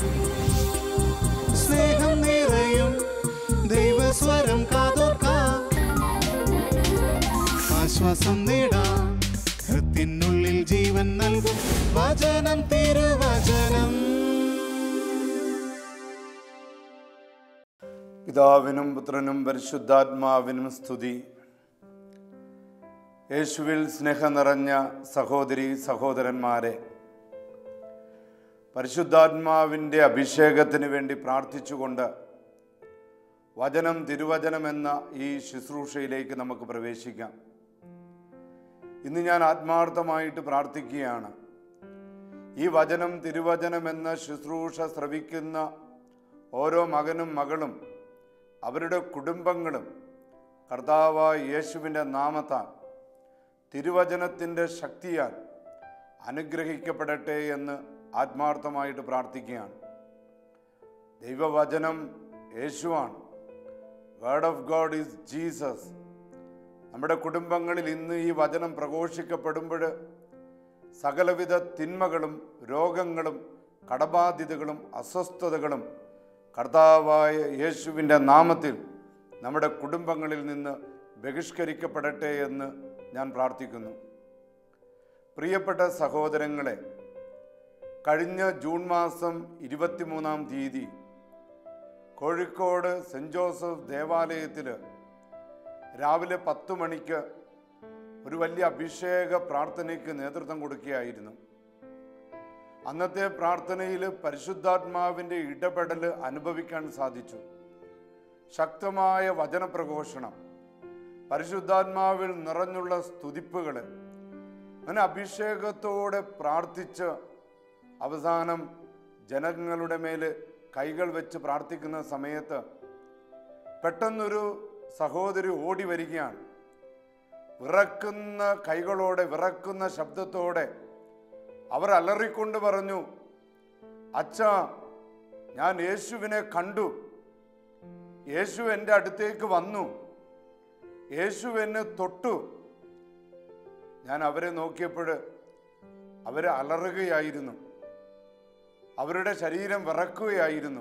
സ്നേഹം നിറയും ദൈവസ്വരം കാതോർക്കാം ആശ്വാസം നേടാം ഹൃത്തിനുള്ളിൽ ജീവൻ നൽകും വചനം തിരുവചനം പിതാവിനും പുത്രനും പരിശുദ്ധാത്മാവിനും സ്തുതി യേശുവിൽ സ്നേഹം നിറഞ്ഞ സഹോദരി സഹോദരന്മാരെ പരിശുദ്ധാത്മാവിൻ്റെ അഭിഷേകത്തിന് വേണ്ടി പ്രാർത്ഥിച്ചുകൊണ്ട് വചനം തിരുവചനം എന്ന ഈ ശുശ്രൂഷയിലേക്ക് നമുക്ക് പ്രവേശിക്കാം ഇന്ന് ഞാൻ ആത്മാർത്ഥമായിട്ട് പ്രാർത്ഥിക്കുകയാണ് ഈ വചനം തിരുവചനം എന്ന ശുശ്രൂഷ ശ്രവിക്കുന്ന ഓരോ മകനും മകളും അവരുടെ കുടുംബങ്ങളും കർത്താവായ യേശുവിൻ്റെ നാമത്താൽ തിരുവചനത്തിൻ്റെ ശക്തിയാൽ അനുഗ്രഹിക്കപ്പെടട്ടെ എന്ന് ആത്മാർത്ഥമായിട്ട് പ്രാർത്ഥിക്കുകയാണ് ദൈവവചനം യേശുവാണ് word of God is Jesus നമ്മുടെ കുടുംബങ്ങളിൽ ഇന്ന് ഈ വചനം പ്രഘോഷിക്കപ്പെടുമ്പോൾ സകലവിധ തിന്മകളും രോഗങ്ങളും കടബാധ്യതകളും അസ്വസ്ഥതകളും കർത്താവായ യേശുവിൻ്റെ നാമത്തിൽ നമ്മുടെ കുടുംബങ്ങളിൽ നിന്ന് ബഹിഷ്കരിക്കപ്പെടട്ടെ എന്ന് ഞാൻ പ്രാർത്ഥിക്കുന്നു പ്രിയപ്പെട്ട സഹോദരങ്ങളെ കഴിഞ്ഞ ജൂൺ മാസം ഇരുപത്തിമൂന്നാം തീയതി കോഴിക്കോട് സെൻറ് ജോസഫ് ദേവാലയത്തിൽ രാവിലെ പത്ത് മണിക്ക് ഒരു വലിയ അഭിഷേക പ്രാർത്ഥനയ്ക്ക് നേതൃത്വം കൊടുക്കുകയായിരുന്നു അന്നത്തെ പ്രാർത്ഥനയിൽ പരിശുദ്ധാത്മാവിൻ്റെ ഇടപെടൽ അനുഭവിക്കാൻ സാധിച്ചു ശക്തമായ വചനപ്രഘോഷണം പരിശുദ്ധാത്മാവിൽ നിറഞ്ഞുള്ള സ്തുതിപ്പുകൾ അങ്ങനെ അഭിഷേകത്തോടെ പ്രാർത്ഥിച്ച് അവസാനം ജനങ്ങളുടെ മേൽ കൈകൾ വെച്ച് പ്രാർത്ഥിക്കുന്ന സമയത്ത് പെട്ടെന്നൊരു സഹോദരി ഓടി വരികയാണ് വിറക്കുന്ന കൈകളോടെ വിറക്കുന്ന ശബ്ദത്തോടെ അവർ അലറിക്കൊണ്ട് പറഞ്ഞു അച്ഛ ഞാൻ യേശുവിനെ കണ്ടു യേശു എൻ്റെ അടുത്തേക്ക് വന്നു യേശു എന്നെ തൊട്ടു ഞാൻ അവരെ നോക്കിയപ്പോൾ അവർ അലറുകയായിരുന്നു അവരുടെ ശരീരം വിറക്കുകയായിരുന്നു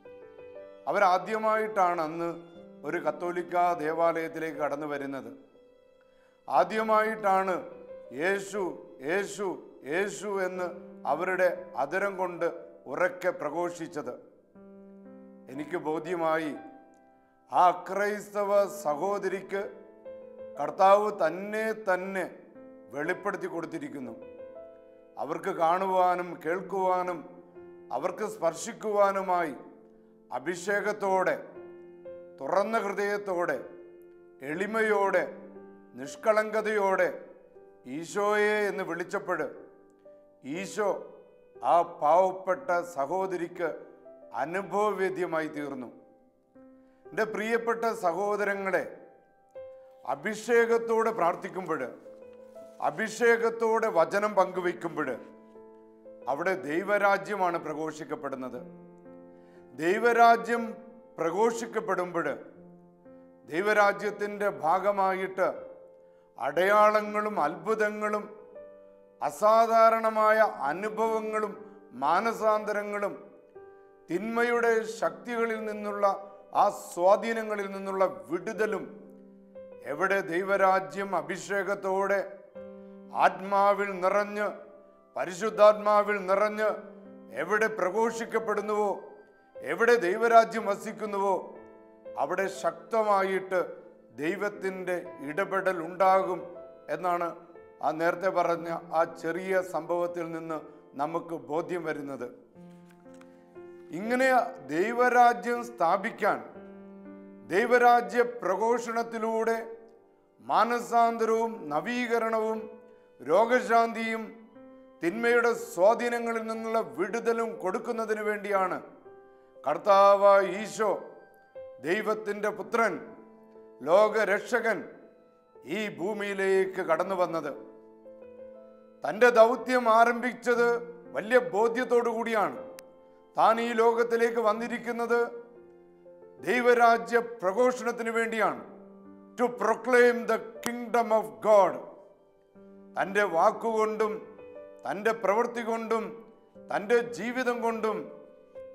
അവരാദ്യമായിട്ടാണ് അന്ന് ഒരു കത്തോലിക്ക ദേവാലയത്തിലേക്ക് കടന്നു വരുന്നത് ആദ്യമായിട്ടാണ് യേശു യേശു യേശു എന്ന് അവരുടെ അതരം കൊണ്ട് ഉറക്കെ പ്രഘോഷിച്ചത് എനിക്ക് ബോധ്യമായി ആ അക്രൈസ്തവ സഹോദരിക്ക് കർത്താവ് തന്നെ തന്നെ വെളിപ്പെടുത്തി കൊടുത്തിരിക്കുന്നു അവർക്ക് കാണുവാനും കേൾക്കുവാനും അവർക്ക് സ്പർശിക്കുവാനുമായി അഭിഷേകത്തോടെ തുറന്ന ഹൃദയത്തോടെ എളിമയോടെ നിഷ്കളങ്കതയോടെ ഈശോയെ എന്ന് വിളിച്ചപ്പോൾ ഈശോ ആ പാവപ്പെട്ട സഹോദരിക്ക് അനുഭവവേദ്യമായി തീർന്നു എൻ്റെ പ്രിയപ്പെട്ട സഹോദരങ്ങളെ അഭിഷേകത്തോടെ പ്രാർത്ഥിക്കുമ്പോൾ അഭിഷേകത്തോടെ വചനം പങ്കുവയ്ക്കുമ്പോൾ അവിടെ ദൈവരാജ്യമാണ് പ്രഘോഷിക്കപ്പെടുന്നത് ദൈവരാജ്യം പ്രഘോഷിക്കപ്പെടുമ്പോൾ ദൈവരാജ്യത്തിൻ്റെ ഭാഗമായിട്ട് അടയാളങ്ങളും അത്ഭുതങ്ങളും അസാധാരണമായ അനുഭവങ്ങളും മാനസാന്തരങ്ങളും തിന്മയുടെ ശക്തികളിൽ നിന്നുള്ള ആ സ്വാധീനങ്ങളിൽ നിന്നുള്ള വിടുതലും എവിടെ ദൈവരാജ്യം അഭിഷേകത്തോടെ ആത്മാവിൽ നിറഞ്ഞ് പരിശുദ്ധാത്മാവിൽ നിറഞ്ഞ് എവിടെ പ്രഘോഷിക്കപ്പെടുന്നുവോ എവിടെ ദൈവരാജ്യം വസിക്കുന്നുവോ അവിടെ ശക്തമായിട്ട് ദൈവത്തിൻ്റെ ഇടപെടൽ ഉണ്ടാകും എന്നാണ് ആ നേരത്തെ പറഞ്ഞ ആ ചെറിയ സംഭവത്തിൽ നിന്ന് നമുക്ക് ബോധ്യം വരുന്നത് ഇങ്ങനെ ദൈവരാജ്യം സ്ഥാപിക്കാൻ ദൈവരാജ്യ പ്രഘോഷണത്തിലൂടെ മാനസാന്തരവും നവീകരണവും രോഗശാന്തിയും തിന്മയുടെ സ്വാധീനങ്ങളിൽ നിന്നുള്ള വിടുതലും കൊടുക്കുന്നതിന് വേണ്ടിയാണ് കർത്താവ് ഈശോ ദൈവത്തിൻ്റെ പുത്രൻ ലോകരക്ഷകൻ ഈ ഭൂമിയിലേക്ക് കടന്നു വന്നത് തൻ്റെ ദൗത്യം ആരംഭിച്ചത് വലിയ ബോധ്യത്തോടു കൂടിയാണ് താൻ ഈ ലോകത്തിലേക്ക് വന്നിരിക്കുന്നത് ദൈവരാജ്യ പ്രഘോഷണത്തിന് വേണ്ടിയാണ് to proclaim the kingdom of God തൻ്റെ വാക്കുകൊണ്ടും തൻ്റെ പ്രവൃത്തി കൊണ്ടും തൻ്റെ ജീവിതം കൊണ്ടും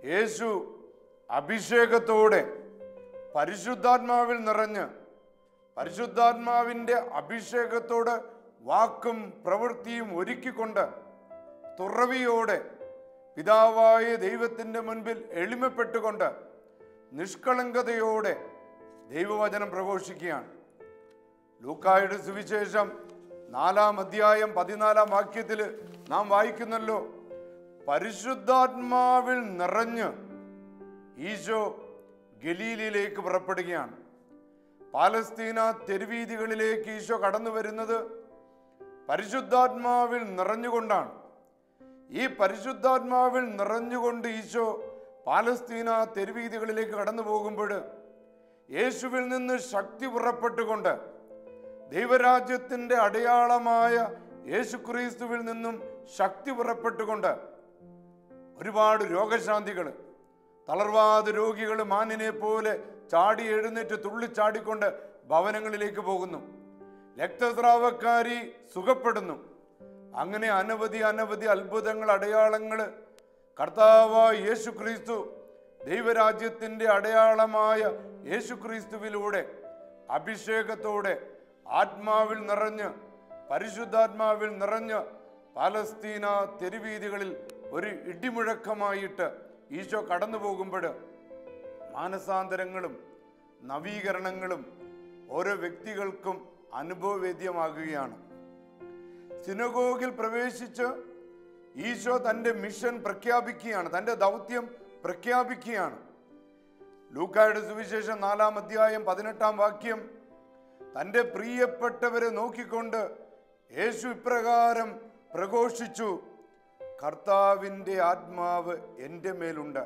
യേശു അഭിഷേകത്തോടെ പരിശുദ്ധാത്മാവിൽ നിറഞ്ഞ് പരിശുദ്ധാത്മാവിൻ്റെ അഭിഷേകത്തോട് വാക്കും പ്രവൃത്തിയും ഒരുക്കിക്കൊണ്ട് തുറവിയോടെ പിതാവായ ദൈവത്തിൻ്റെ മുൻപിൽ എളിമപ്പെട്ടുകൊണ്ട് നിഷ്കളങ്കതയോടെ ദൈവവചനം പ്രഘോഷിക്കുകയാണ് ലൂക്കായുടെ സുവിശേഷം നാലാം അധ്യായം പതിനാലാം വാക്യത്തിൽ നാം വായിക്കുന്നല്ലോ പരിശുദ്ധാത്മാവിൽ നിറഞ്ഞ് ഈശോ ഗലീലിലേക്ക് പുറപ്പെടുകയാണ് പാലസ്തീന തെരുവീതികളിലേക്ക് ഈശോ കടന്നു വരുന്നത് പരിശുദ്ധാത്മാവിൽ നിറഞ്ഞുകൊണ്ടാണ് ഈ പരിശുദ്ധാത്മാവിൽ നിറഞ്ഞുകൊണ്ട് ഈശോ പാലസ്തീന തെരുവീതികളിലേക്ക് കടന്നു പോകുമ്പോൾ യേശുവിൽ നിന്ന് ശക്തി പുറപ്പെട്ടുകൊണ്ട് ദൈവരാജ്യത്തിൻ്റെ അടയാളമായ യേശുക്രിസ്തുവിൽ നിന്നും ശക്തി പുറപ്പെട്ടുകൊണ്ട് ഒരുപാട് രോഗശാന്തികൾ തളർവാദ രോഗികൾ മാനിനെ പോലെ ചാടി എഴുന്നേറ്റ് തുള്ളിച്ചാടിക്കൊണ്ട് ഭവനങ്ങളിലേക്ക് പോകുന്നു രക്തസ്രാവക്കാരി സുഖപ്പെടുന്നു അങ്ങനെ അനവധി അനവധി അത്ഭുതങ്ങൾ അടയാളങ്ങൾ കർത്താവായ യേശു ക്രിസ്തു ദൈവരാജ്യത്തിൻ്റെ അടയാളമായ യേശു ക്രിസ്തുവിലൂടെ അഭിഷേകത്തോടെ ആത്മാവിൽ നിറഞ്ഞ് പരിശുദ്ധാത്മാവിൽ നിറഞ്ഞ് പാലസ്തീന തെരുവീതികളിൽ ഒരു ഇടിമുഴക്കമായിട്ട് ഈശോ കടന്നു പോകുമ്പോൾ മാനസാന്തരങ്ങളും നവീകരണങ്ങളും ഓരോ വ്യക്തികൾക്കും അനുഭവവേദ്യമാകുകയാണ് സിനഗോഗിൽ പ്രവേശിച്ച് ഈശോ തൻ്റെ മിഷൻ പ്രഖ്യാപിക്കുകയാണ് തൻ്റെ ദൗത്യം പ്രഖ്യാപിക്കുകയാണ് ലൂക്കായുടെ സുവിശേഷം നാലാം അധ്യായം പതിനെട്ടാം വാക്യം തൻ്റെ പ്രിയപ്പെട്ടവരെ നോക്കിക്കൊണ്ട് യേശു ഇപ്രകാരം പ്രഘോഷിച്ചു കർത്താവിൻ്റെ ആത്മാവ് എൻ്റെ മേലുണ്ട്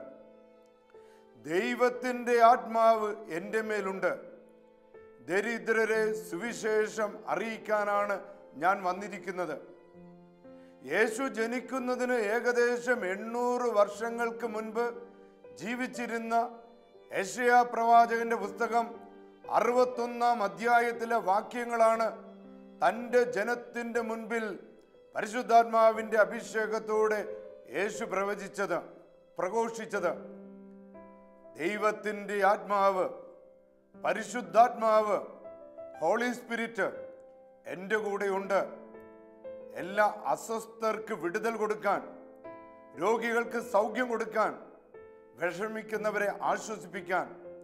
ദൈവത്തിൻ്റെ ആത്മാവ് എൻ്റെ മേലുണ്ട് ദരിദ്രരെ സുവിശേഷം അറിയിക്കാനാണ് ഞാൻ വന്നിരിക്കുന്നത് യേശു ജനിക്കുന്നതിന് ഏകദേശം എണ്ണൂറ് വർഷങ്ങൾക്ക് മുൻപ് ജീവിച്ചിരുന്ന യശയ പ്രവാചകന്റെ പുസ്തകം അറുപത്തൊന്നാം അധ്യായത്തിലെ വാക്യങ്ങളാണ് തൻ്റെ ജനത്തിൻ്റെ മുൻപിൽ പരിശുദ്ധാത്മാവിൻ്റെ അഭിഷേകത്തോടെ യേശു പ്രവചിച്ചത് പ്രഘോഷിച്ചത് ദൈവത്തിൻ്റെ ആത്മാവ് പരിശുദ്ധാത്മാവ് ഹോളി സ്പിരിറ്റ് എൻ്റെ കൂടെയുണ്ട് എല്ലാ അസ്വസ്ഥർക്ക് വിടുതൽ കൊടുക്കാൻ രോഗികൾക്ക് സൗഖ്യം കൊടുക്കാൻ വിഷമിക്കുന്നവരെ ആശ്വസിപ്പിക്കാൻ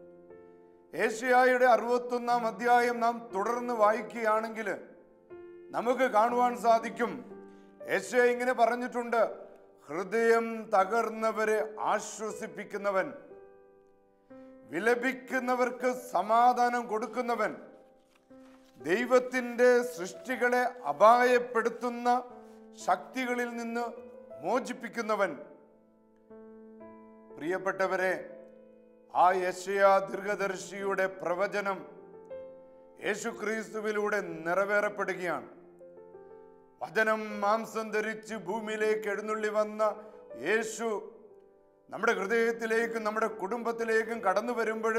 ഏഷ്യായുടെ അറുപത്തൊന്നാം അധ്യായം നാം തുടർന്ന് വായിക്കുകയാണെങ്കിൽ നമുക്ക് കാണുവാൻ സാധിക്കും ഏഷ്യ ഇങ്ങനെ പറഞ്ഞിട്ടുണ്ട് ഹൃദയം തകർന്നവരെ ആശ്വസിപ്പിക്കുന്നവൻ വിലപിക്കുന്നവർക്ക് സമാധാനം കൊടുക്കുന്നവൻ ദൈവത്തിൻ്റെ സൃഷ്ടികളെ അപായപ്പെടുത്തുന്ന ശക്തികളിൽ നിന്ന് മോചിപ്പിക്കുന്നവൻ പ്രിയപ്പെട്ടവരെ ആ യശയ ദീർഘദർശിയുടെ പ്രവചനം യേശുക്രിസ്തുവിലൂടെ നിറവേറപ്പെടുകയാണ് വചനം മാംസം ധരിച്ച് ഭൂമിയിലേക്ക് എഴുന്നള്ളി വന്ന യേശു നമ്മുടെ ഹൃദയത്തിലേക്കും നമ്മുടെ കുടുംബത്തിലേക്കും കടന്നു വരുമ്പോൾ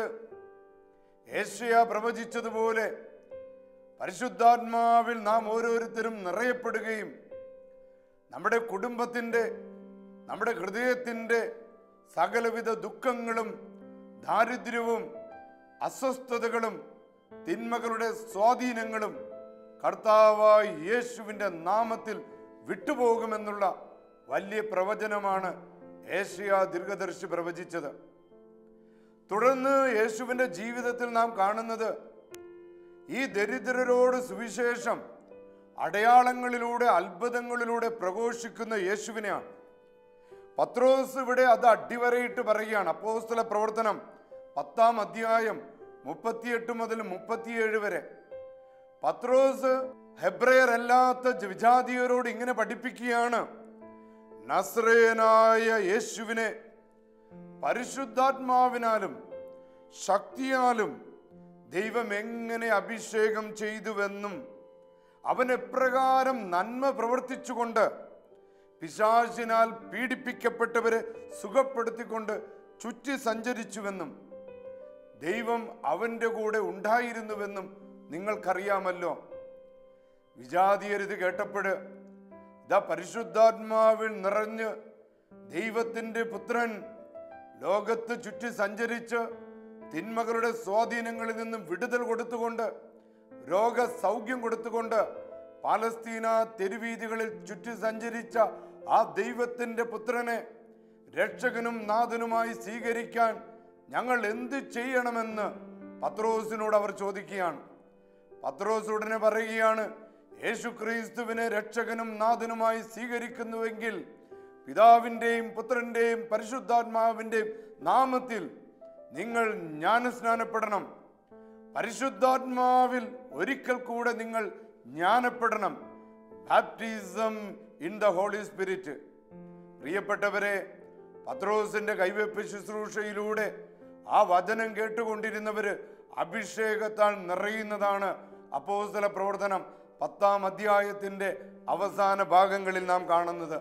ഏഷ്യ പ്രവചിച്ചതുപോലെ പരിശുദ്ധാത്മാവിൽ നാം ഓരോരുത്തരും നിറയപ്പെടുകയും നമ്മുടെ കുടുംബത്തിൻ്റെ നമ്മുടെ ഹൃദയത്തിൻ്റെ സകലവിധ ദുഃഖങ്ങളും ദാരിദ്ര്യവും അസ്വസ്ഥതകളും തിന്മകളുടെ സ്വാധീനങ്ങളും കർത്താവായ യേശുവിൻ്റെ നാമത്തിൽ വിട്ടുപോകുമെന്നുള്ള വലിയ പ്രവചനമാണ് ഏഷ്യ ദീർഘദർശി പ്രവചിച്ചത് തുടർന്ന് യേശുവിൻ്റെ ജീവിതത്തിൽ നാം കാണുന്നത് ഈ ദരിദ്രരോട് സുവിശേഷം അടയാളങ്ങളിലൂടെ അത്ഭുതങ്ങളിലൂടെ പ്രഘോഷിക്കുന്ന യേശുവിനെയാണ് പത്രോസ് ഇവിടെ അത് അടിവരയിട്ട് പറയുകയാണ് അപ്പോസ്തല പ്രവർത്തനം പത്താം അധ്യായം മുപ്പത്തിയെട്ട് മുതൽ മുപ്പത്തിയേഴ് വരെ പത്രോസ് ഹെബ്രയർ അല്ലാത്ത വിജാതിയരോട് ഇങ്ങനെ പഠിപ്പിക്കുകയാണ് നസ്രേനായ യേശുവിനെ പരിശുദ്ധാത്മാവിനാലും ശക്തിയാലും ദൈവം എങ്ങനെ അഭിഷേകം ചെയ്തുവെന്നും അവൻ എപ്രകാരം നന്മ പ്രവർത്തിച്ചുകൊണ്ട് പിശാചിനാൽ പീഡിപ്പിക്കപ്പെട്ടവരെ സുഖപ്പെടുത്തിക്കൊണ്ട് ചുറ്റി സഞ്ചരിച്ചുവെന്നും ദൈവം അവൻ്റെ കൂടെ ഉണ്ടായിരുന്നുവെന്നും നിങ്ങൾക്കറിയാമല്ലോ വിജാതീയരിത് കേട്ടപ്പോൾ ഇതാ പരിശുദ്ധാത്മാവിൽ നിറഞ്ഞ് ദൈവത്തിൻ്റെ പുത്രൻ ലോകത്ത് ചുറ്റി സഞ്ചരിച്ച് തിന്മകളുടെ സ്വാധീനങ്ങളിൽ നിന്നും വിടുതൽ കൊടുത്തുകൊണ്ട് രോഗസൗഖ്യം കൊടുത്തുകൊണ്ട് പാലസ്തീന തെരുവീതികളിൽ ചുറ്റി സഞ്ചരിച്ച ആ ദൈവത്തിന്റെ പുത്രനെ രക്ഷകനും നാഥനുമായി സ്വീകരിക്കാൻ ഞങ്ങൾ എന്ത് ചെയ്യണമെന്ന് പത്രോസിനോട് അവർ ചോദിക്കുകയാണ് പത്രോസ് ഉടനെ പറയുകയാണ് യേശു ക്രിസ്തുവിനെ രക്ഷകനും നാഥനുമായി സ്വീകരിക്കുന്നുവെങ്കിൽ പിതാവിൻ്റെയും പുത്രൻ്റെയും പരിശുദ്ധാത്മാവിൻ്റെയും നാമത്തിൽ നിങ്ങൾ ജ്ഞാനസ്നാനപ്പെടണം പരിശുദ്ധാത്മാവിൽ ഒരിക്കൽ കൂടെ നിങ്ങൾ ജ്ഞാനപ്പെടണം baptism in the holy spirit പ്രിയപ്പെട്ടവരെ പത്രോസിന്റെ കൈവെപ്പ് ശുശ്രൂഷയിലൂടെ ആ വചനം കേട്ടുകൊണ്ടിരുന്നവര് അഭിഷേകത്താൽ നിറയുന്നതാണ് അപ്പോസ്തല പ്രവർത്തനം പത്താം അധ്യായത്തിന്റെ അവസാന ഭാഗങ്ങളിൽ നാം കാണുന്നത്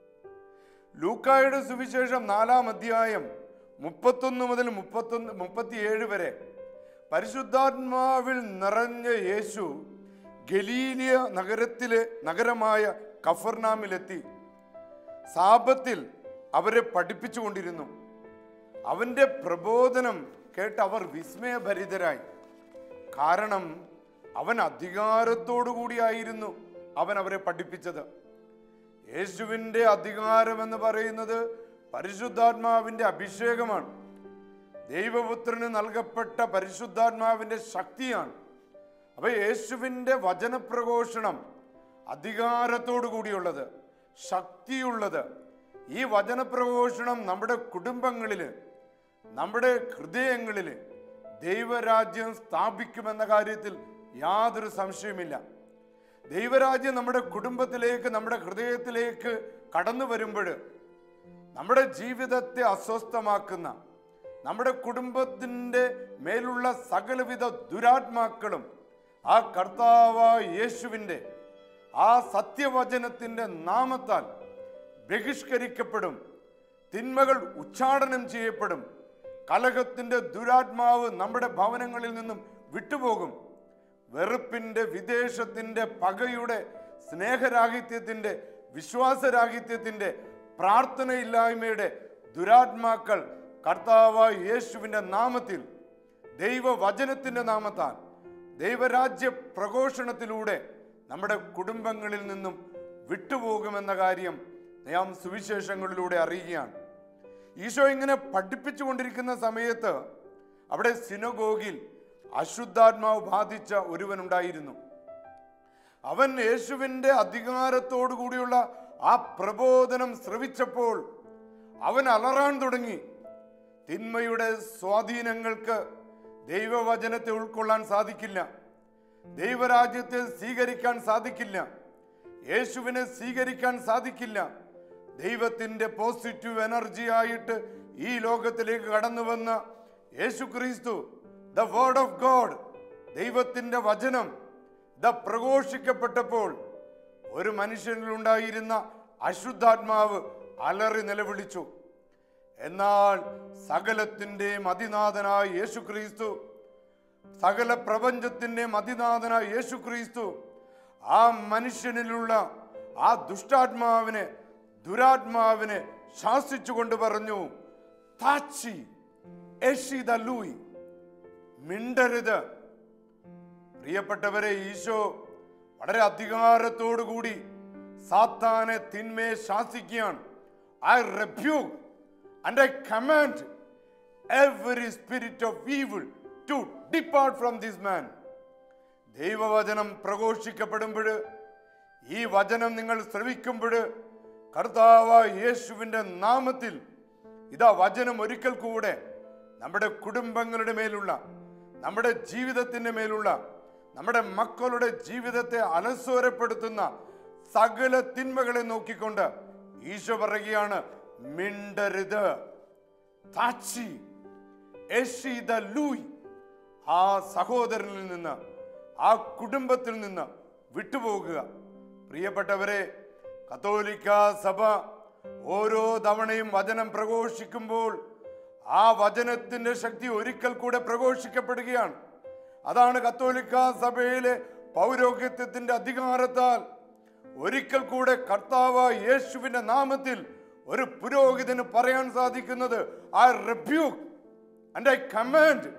ലൂക്കായുടെ സുവിശേഷം നാലാം അധ്യായം മുപ്പത്തൊന്ന് മുതൽ മുപ്പത്തൊന്ന് മുപ്പത്തിയേഴ് വരെ പരിശുദ്ധാത്മാവിൽ നിറഞ്ഞ യേശു ഗലീലിയ നഗരത്തിലെ നഗരമായ കഫർനാമിലെത്തി സാപത്തിൽ അവരെ പഠിപ്പിച്ചുകൊണ്ടിരുന്നു അവന്റെ പ്രബോധനം കേട്ട് അവർ വിസ്മയഭരിതരായി കാരണം അവൻ അധികാരത്തോടു കൂടിയായിരുന്നു അവൻ അവരെ പഠിപ്പിച്ചത് യേശുവിൻ്റെ അധികാരം എന്ന് പറയുന്നത് പരിശുദ്ധാത്മാവിൻ്റെ അഭിഷേകമാണ് ദൈവപുത്രന് നൽകപ്പെട്ട പരിശുദ്ധാത്മാവിൻ്റെ ശക്തിയാണ് അപ്പൊ യേശുവിൻ്റെ വചനപ്രഘോഷണം അധികാരത്തോടു കൂടിയുള്ളത് ശക്തിയുള്ളത് ഈ വചനപ്രഘോഷണം നമ്മുടെ കുടുംബങ്ങളിൽ നമ്മുടെ ഹൃദയങ്ങളിൽ ദൈവരാജ്യം സ്ഥാപിക്കുമെന്ന കാര്യത്തിൽ യാതൊരു സംശയമില്ല ദൈവരാജ്യം നമ്മുടെ കുടുംബത്തിലേക്ക് നമ്മുടെ ഹൃദയത്തിലേക്ക് കടന്നു വരുമ്പോൾ നമ്മുടെ ജീവിതത്തെ അസ്വസ്ഥമാക്കുന്ന നമ്മുടെ കുടുംബത്തിൻ്റെ മേലുള്ള സകലവിധ ദുരാത്മാക്കളും ആ കർത്താവായ യേശുവിൻ്റെ ആ സത്യവചനത്തിൻ്റെ നാമത്താൽ ബഹിഷ്കരിക്കപ്പെടും തിന്മകൾ ഉച്ചാടനം ചെയ്യപ്പെടും കലഹത്തിൻ്റെ ദുരാത്മാവ് നമ്മുടെ ഭവനങ്ങളിൽ നിന്നും വിട്ടുപോകും വെറുപ്പിൻ്റെ വിദേശത്തിൻ്റെ പകയുടെ സ്നേഹരാഹിത്യത്തിൻ്റെ വിശ്വാസരാഹിത്യത്തിൻ്റെ പ്രാർത്ഥനയില്ലായ്മയുടെ ദുരാത്മാക്കൾ കർത്താവായ യേശുവിൻ്റെ നാമത്തിൽ ദൈവവചനത്തിൻ്റെ നാമത്താൽ ദൈവരാജ്യ പ്രഘോഷണത്തിലൂടെ നമ്മുടെ കുടുംബങ്ങളിൽ നിന്നും വിട്ടുപോകുമെന്ന കാര്യം നാം സുവിശേഷങ്ങളിലൂടെ അറിയുകയാണ് ഈശോ ഇങ്ങനെ പഠിപ്പിച്ചു കൊണ്ടിരിക്കുന്ന സമയത്ത് അവിടെ സിനഗോഗിൽ അശുദ്ധാത്മാവ് ബാധിച്ച ഒരുവനുണ്ടായിരുന്നു അവൻ യേശുവിൻ്റെ അധികാരത്തോടു കൂടിയുള്ള ആ പ്രബോധനം ശ്രവിച്ചപ്പോൾ അവൻ അലറാൻ തുടങ്ങി തിന്മയുടെ സ്വാധീനങ്ങൾക്ക് ദൈവവചനത്തെ ഉൾക്കൊള്ളാൻ സാധിക്കില്ല ദൈവരാജ്യത്തെ സ്വീകരിക്കാൻ സാധിക്കില്ല യേശുവിനെ സ്വീകരിക്കാൻ സാധിക്കില്ല ദൈവത്തിൻ്റെ പോസിറ്റീവ് എനർജി ആയിട്ട് ഈ ലോകത്തിലേക്ക് കടന്നു വന്ന യേശു ക്രിസ്തു ദ വേർഡ് ഓഫ് ഗോഡ് ദൈവത്തിൻ്റെ വചനം ദ പ്രഘോഷിക്കപ്പെട്ടപ്പോൾ ഒരു മനുഷ്യനിലുണ്ടായിരുന്ന അശുദ്ധാത്മാവ് അലറി നിലവിളിച്ചു എന്നാൽ സകലത്തിൻ്റെയും അതിനാഥനായ യേശു ക്രിസ്തു സകല പ്രപഞ്ചത്തിൻ്റെയും അതിനാഥനായ യേശു ക്രിസ്തു ആ മനുഷ്യനിലുള്ള ആ ദുഷ്ടാത്മാവിനെ ദുരാത്മാവിനെ ശാസിച്ചുകൊണ്ട് പറഞ്ഞു താച്ചി എഷിത ലൂയി മിണ്ടരുത് പ്രിയപ്പെട്ടവരെ ഈശോ വളരെ അധികാരത്തോടു കൂടി സാത്താനെ തിന്മയെ ശാസിക്കുകയാണ് I rebuke and I command every spirit of evil to depart from this man ദൈവവചനം പ്രഘോഷിക്കപ്പെടുമ്പോൾ ഈ വചനം നിങ്ങൾ ശ്രവിക്കുമ്പോൾ കർത്താവായ യേശുവിൻ്റെ നാമത്തിൽ ഇതാ വചനം ഒരിക്കൽ കൂടെ നമ്മുടെ കുടുംബങ്ങളുടെ മേലുള്ള നമ്മുടെ ജീവിതത്തിൻ്റെ മേലുള്ള നമ്മുടെ മക്കളുടെ ജീവിതത്തെ അലസ്വരപ്പെടുത്തുന്ന സകല തിന്മകളെ നോക്കിക്കൊണ്ട് ഈശോ പറയുകയാണ് മിണ്ടരുത് താച്ചി എഷിത ലൂയ് ആ സഹോദരനിൽ നിന്ന് ആ കുടുംബത്തിൽ നിന്ന് വിട്ടുപോകുക പ്രിയപ്പെട്ടവരെ കത്തോലിക്ക സഭ ഓരോ തവണയും വചനം പ്രഘോഷിക്കുമ്പോൾ ആ വചനത്തിന്റെ ശക്തി ഒരിക്കൽ കൂടെ പ്രഘോഷിക്കപ്പെടുകയാണ് അതാണ് കത്തോലിക്ക സഭയിലെ പൗരോഹിത്യത്തിന്റെ അധികാരത്താൽ ഒരിക്കൽ കൂടെ കർത്താവ് യേശുവിന്റെ നാമത്തിൽ ഒരു പുരോഹിതന് പറയാൻ സാധിക്കുന്നത് I rebuke and I command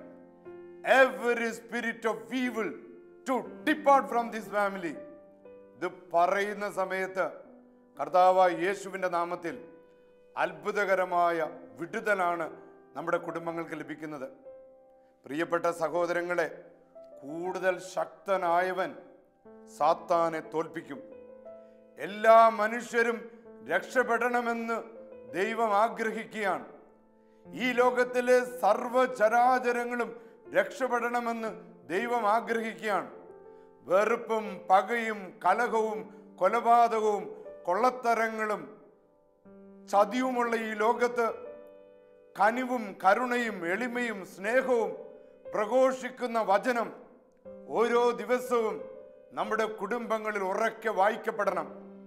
every spirit of evil to depart from this family ഇത് പറയുന്ന സമയത്ത് കർത്താവായ യേശുവിൻ്റെ നാമത്തിൽ അത്ഭുതകരമായ വിടുതലാണ് നമ്മുടെ കുടുംബങ്ങൾക്ക് ലഭിക്കുന്നത് പ്രിയപ്പെട്ട സഹോദരങ്ങളെ കൂടുതൽ ശക്തനായവൻ സാത്താനെ തോൽപ്പിക്കും എല്ലാ മനുഷ്യരും രക്ഷപ്പെടണമെന്ന് ദൈവം ആഗ്രഹിക്കുകയാണ് ഈ ലോകത്തിലെ സർവചരാചരങ്ങളും രക്ഷപ്പെടണമെന്ന് ദൈവം ആഗ്രഹിക്കുകയാണ് വെറുപ്പും പകയും കലഹവും കൊലപാതകവും കൊള്ളത്തരങ്ങളും ചതിയുമുള്ള ഈ ലോകത്ത് കനിവും കരുണയും എളിമയും സ്നേഹവും പ്രഘോഷിക്കുന്ന വചനം ഓരോ ദിവസവും നമ്മുടെ കുടുംബങ്ങളിൽ ഉറക്കെ വായിക്കപ്പെടണം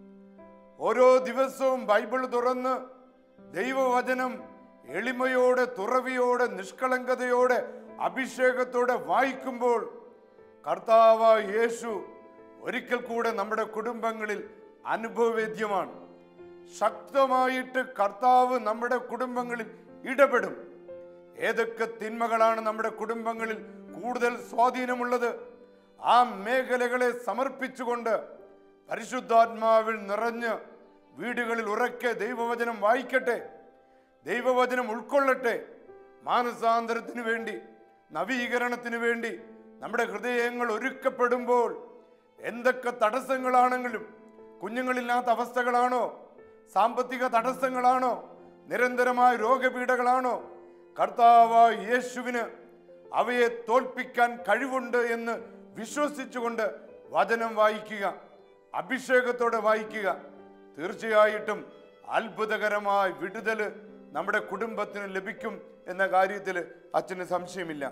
ഓരോ ദിവസവും ബൈബിൾ തുറന്ന് ദൈവവചനം എളിമയോടെ തുറവിയോടെ നിഷ്കളങ്കതയോടെ അഭിഷേകത്തോടെ വായിക്കുമ്പോൾ കർത്താവ് യേശു ഒരിക്കൽ കൂടെ നമ്മുടെ കുടുംബങ്ങളിൽ അനുഭവവേദ്യമാണ് ശക്തമായിട്ട് കർത്താവ് നമ്മുടെ കുടുംബങ്ങളിൽ ഇടപെടും ഏതൊക്കെ തിന്മകളാണ് നമ്മുടെ കുടുംബങ്ങളിൽ കൂടുതൽ സ്വാധീനമുള്ളത് ആ മേഖലകളെ സമർപ്പിച്ചുകൊണ്ട് പരിശുദ്ധാത്മാവിൽ നിറഞ്ഞ് വീടുകളിൽ ഉറക്കെ ദൈവവചനം വായിക്കട്ടെ ദൈവവചനം ഉൾക്കൊള്ളട്ടെ മാനസാന്തരത്തിന് വേണ്ടി നവീകരണത്തിന് വേണ്ടി നമ്മുടെ ഹൃദയങ്ങൾ ഒരുക്കപ്പെടുമ്പോൾ എന്തൊക്കെ തടസ്സങ്ങളാണെങ്കിലും കുഞ്ഞുങ്ങളില്ലാത്ത അവസ്ഥകളാണോ സാമ്പത്തിക തടസ്സങ്ങളാണോ നിരന്തരമായ രോഗപീഠകളാണോ കർത്താവായ യേശുവിന് അവയെ തോൽപ്പിക്കാൻ കഴിവുണ്ട് എന്ന് വിശ്വസിച്ചുകൊണ്ട് വചനം വായിക്കുക അഭിഷേകത്തോടെ വായിക്കുക തീർച്ചയായിട്ടും അത്ഭുതകരമായ വിടുതല് നമ്മുടെ കുടുംബത്തിന് ലഭിക്കും എന്ന കാര്യത്തിൽ അച്ഛന് സംശയമില്ല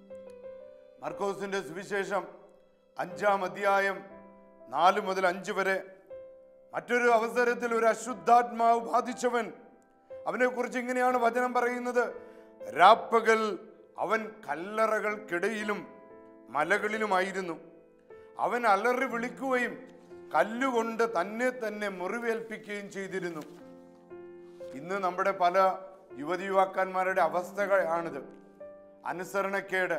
മർക്കോസിന്റെ സുവിശേഷം അഞ്ചാം അധ്യായം നാല് മുതൽ അഞ്ച് വരെ മറ്റൊരു അവസരത്തിൽ ഒരു അശുദ്ധാത്മാവ് ബാധിച്ചവൻ അവനെ കുറിച്ച് ഇങ്ങനെയാണ് വചനം പറയുന്നത് രാപ്പകൽ അവൻ കല്ലറകൾക്കിടയിലും മലകളിലുമായിരുന്നു അവൻ അലറി വിളിക്കുകയും കല്ലുകൊണ്ട് തന്നെ തന്നെ മുറിവേൽപ്പിക്കുകയും ചെയ്തിരുന്നു ഇന്ന് നമ്മുടെ പല യുവതി യുവാക്കന്മാരുടെ അവസ്ഥകളാണിത് അനുസരണക്കേട്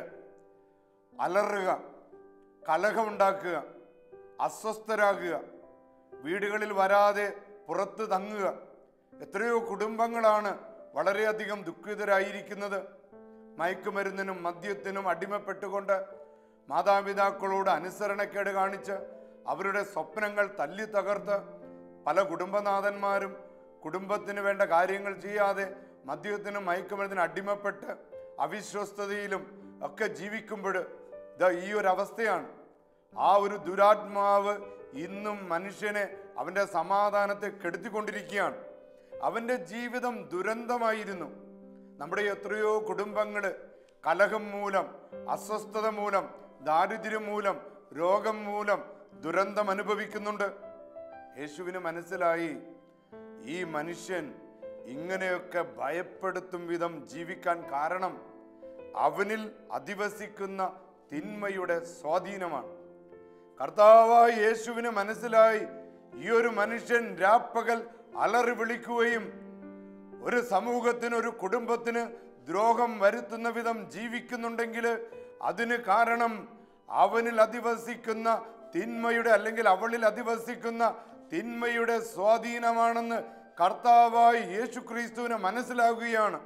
അലറുക കലഹമുണ്ടാക്കുക അസ്വസ്ഥരാകുക വീടുകളിൽ വരാതെ പുറത്ത് തങ്ങുക എത്രയോ കുടുംബങ്ങളാണ് വളരെയധികം ദുഃഖിതരായിരിക്കുന്നത് മയക്കുമരുന്നിനും മദ്യത്തിനും അടിമപ്പെട്ടുകൊണ്ട് മാതാപിതാക്കളോട് അനുസരണക്കേട് കാണിച്ച് അവരുടെ സ്വപ്നങ്ങൾ തല്ലി തകർത്ത് പല കുടുംബനാഥന്മാരും കുടുംബത്തിന് വേണ്ട കാര്യങ്ങൾ ചെയ്യാതെ മദ്യത്തിനും മയക്കുമരുന്നിനും അടിമപ്പെട്ട് അവിശ്വസ്തതയിലും ഒക്കെ ജീവിക്കുമ്പോൾ ഇതാ ഈ ഒരു അവസ്ഥയാണ് ആ ഒരു ദുരാത്മാവ് ഇന്നും മനുഷ്യനെ അവൻ്റെ സമാധാനത്തെ കെടുത്തിക്കൊണ്ടിരിക്കുകയാണ് അവൻ്റെ ജീവിതം ദുരന്തമായിരുന്നു നമ്മുടെ എത്രയോ കുടുംബങ്ങൾ കലഹം മൂലം അസ്വസ്ഥത മൂലം ദാരിദ്ര്യം മൂലം രോഗം മൂലം ദുരന്തം അനുഭവിക്കുന്നുണ്ട് യേശുവിന് മനസ്സിലായി ഈ മനുഷ്യൻ ഇങ്ങനെയൊക്കെ ഭയപ്പെടുത്തും വിധം ജീവിക്കാൻ കാരണം അവനിൽ അധിവസിക്കുന്ന തിന്മയുടെ സ്വാധീനമാണ് കർത്താവായ യേശുവിന് മനസ്സിലായി ഈ ഒരു മനുഷ്യൻ രാപ്പകൽ അലറി വിളിക്കുകയും ഒരു സമൂഹത്തിന് ഒരു കുടുംബത്തിന് ദ്രോഹം വരുത്തുന്ന വിധം ജീവിക്കുന്നുണ്ടെങ്കിൽ അതിന് കാരണം അവനിൽ അധിവസിക്കുന്ന തിന്മയുടെ അല്ലെങ്കിൽ അവളിൽ അധിവസിക്കുന്ന തിന്മയുടെ സ്വാധീനമാണെന്ന് കർത്താവായി യേശു ക്രിസ്തുവിന് മനസ്സിലാകുകയാണ്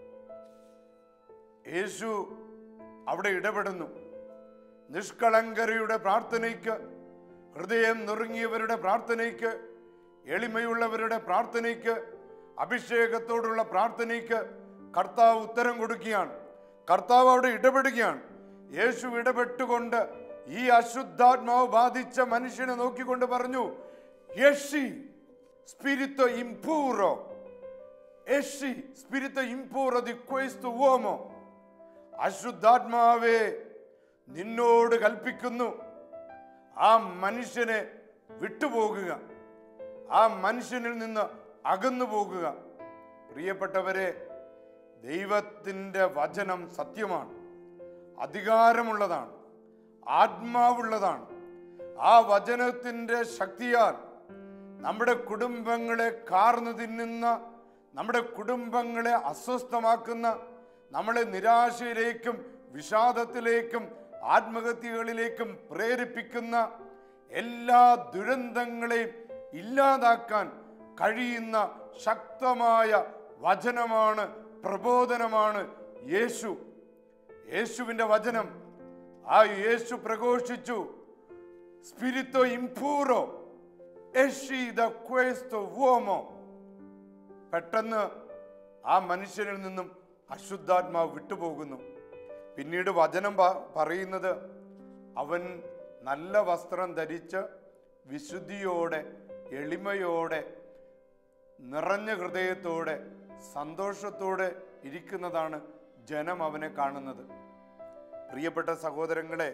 യേശു അവിടെ ഇടപെടുന്നു നിഷ്കളങ്കരയുടെ പ്രാർത്ഥനയ്ക്ക് ഹൃദയം നുറുങ്ങിയവരുടെ പ്രാർത്ഥനയ്ക്ക് എളിമയുള്ളവരുടെ പ്രാർത്ഥനയ്ക്ക് അഭിഷേകത്തോടുള്ള പ്രാർത്ഥനയ്ക്ക് കർത്താവ് ഉത്തരം കൊടുക്കുകയാണ് കർത്താവ് അവിടെ ഇടപെടുകയാണ് യേശു ഇടപെട്ടുകൊണ്ട് ഈ അശുദ്ധാത്മാവ് ബാധിച്ച മനുഷ്യനെ നോക്കിക്കൊണ്ട് പറഞ്ഞു യഷി സ്പിരിറ്റോ ഇംപൂറോ യഷി സ്പിരിറ്റോ ഇംപൂറോ ദി ക്വൈസ്തു ഉവമോ അശുദ്ധാത്മാവേ നിന്നോട് കൽപ്പിക്കുന്നു ആ മനുഷ്യനെ വിട്ടുപോകുക ആ മനുഷ്യനിൽ നിന്ന് അകന്നു പോകുക പ്രിയപ്പെട്ടവരെ ദൈവത്തിൻ്റെ വചനം സത്യമാണ് അധികാരമുള്ളതാണ് ആത്മാവുള്ളതാണ് ആ വചനത്തിൻ്റെ ശക്തിയാൽ നമ്മുടെ കുടുംബങ്ങളെ കാർന്നു തിന്നുന്ന നമ്മുടെ കുടുംബങ്ങളെ അസ്വസ്ഥമാക്കുന്ന നമ്മളെ നിരാശയിലേക്കും വിഷാദത്തിലേക്കും ആത്മഹത്യകളിലേക്കും പ്രേരിപ്പിക്കുന്ന എല്ലാ ദുരന്തങ്ങളെയും ഇല്ലാതാക്കാൻ കഴിയുന്ന ശക്തമായ വചനമാണ് പ്രബോധനമാണ് യേശു യേശുവിൻ്റെ വചനം ആ യേശു പ്രഘോഷിച്ചു സ്പിരിത്തോ ഇംപൂറോ എഷി ദ ക്വേസ്തോ വോമോ പെട്ടെന്ന് ആ മനുഷ്യനിൽ നിന്നും അശുദ്ധാത്മാവ് വിട്ടുപോകുന്നു പിന്നീട് വചനം പ- പറയുന്നത് അവൻ നല്ല വസ്ത്രം ധരിച്ച് വിശുദ്ധിയോടെ എളിമയോടെ നിറഞ്ഞ ഹൃദയത്തോടെ സന്തോഷത്തോടെ ഇരിക്കുന്നതാണ് ജനം അവനെ കാണുന്നത് പ്രിയപ്പെട്ട സഹോദരങ്ങളെ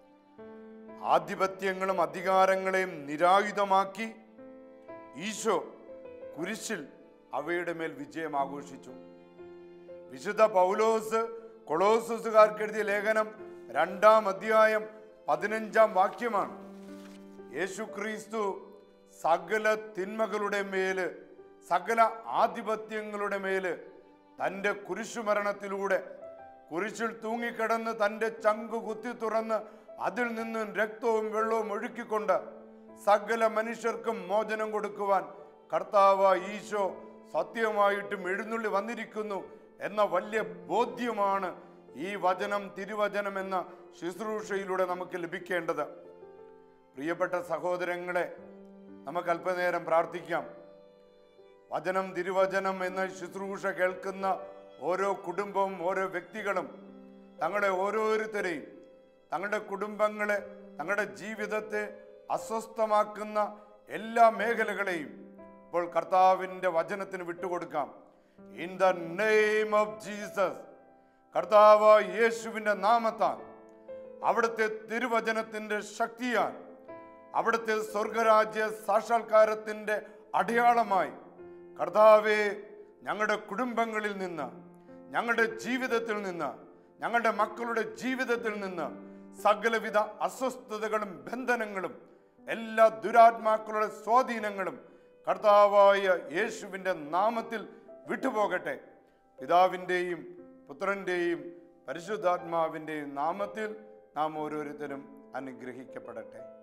ആധിപത്യങ്ങളും അധികാരങ്ങളെയും നിരായുധമാക്കി ഈശോ കുരിശിൽ അവയുടെ മേൽ വിജയം ആഘോഷിച്ചു വിശുദ്ധ പൗലോസ് കൊളോസുകാർക്ക് എഴുതിയ ലേഖനം രണ്ടാം അധ്യായം പതിനഞ്ചാം വാക്യമാണ് യേശു ക്രിസ്തു സകല തിന്മകളുടെ മേല് സകല ആധിപത്യങ്ങളുടെ മേല് തൻ്റെ കുരിശുമരണത്തിലൂടെ കുരിശിൽ തൂങ്ങിക്കിടന്ന് തൻ്റെ ചങ്കു കുത്തി തുറന്ന് അതിൽ നിന്നും രക്തവും വെള്ളവും ഒഴുക്കിക്കൊണ്ട് സകല മനുഷ്യർക്കും മോചനം കൊടുക്കുവാൻ കർത്താവ് ഈശോ സത്യമായിട്ടും എഴുന്നള്ളി വന്നിരിക്കുന്നു എന്ന വലിയ ബോധ്യമാണ് ഈ വചനം തിരുവചനം എന്ന ശുശ്രൂഷയിലൂടെ നമുക്ക് ലഭിക്കേണ്ടത് പ്രിയപ്പെട്ട സഹോദരങ്ങളെ നമുക്ക് അല്പനേരം പ്രാർത്ഥിക്കാം വചനം തിരുവചനം എന്ന ശുശ്രൂഷ കേൾക്കുന്ന ഓരോ കുടുംബവും ഓരോ വ്യക്തികളും തങ്ങളെ ഓരോരുത്തരെയും തങ്ങളുടെ കുടുംബങ്ങളെ തങ്ങളുടെ ജീവിതത്തെ അസ്വസ്ഥമാക്കുന്ന എല്ലാ മേഖലകളെയും ഇപ്പോൾ കർത്താവിൻ്റെ വചനത്തിന് വിട്ടുകൊടുക്കാം in the name of Jesus കർത്താവ് യേശുവിൻ്റെ നാമത്താൽ അവിടുത്തെ തിരുവചനത്തിൻ്റെ ശക്തിയാൽ അവിടുത്തെ സ്വർഗരാജ്യ സാക്ഷാത്കാരത്തിൻ്റെ അടയാളമായി കർത്താവെ ഞങ്ങളുടെ കുടുംബങ്ങളിൽ നിന്ന് ഞങ്ങളുടെ ജീവിതത്തിൽ നിന്ന് ഞങ്ങളുടെ മക്കളുടെ ജീവിതത്തിൽ നിന്ന് സകലവിധ അസ്വസ്ഥതകളും ബന്ധനങ്ങളും എല്ലാ ദുരാത്മാക്കളുടെ സ്വാധീനങ്ങളും കർത്താവായ യേശുവിൻ്റെ നാമത്തിൽ വിട്ടുപോകട്ടെ പിതാവിൻ്റെയും പുത്രൻ്റെയും പരിശുദ്ധാത്മാവിൻ്റെയും നാമത്തിൽ നാം ഓരോരുത്തരും അനുഗ്രഹിക്കപ്പെടട്ടെ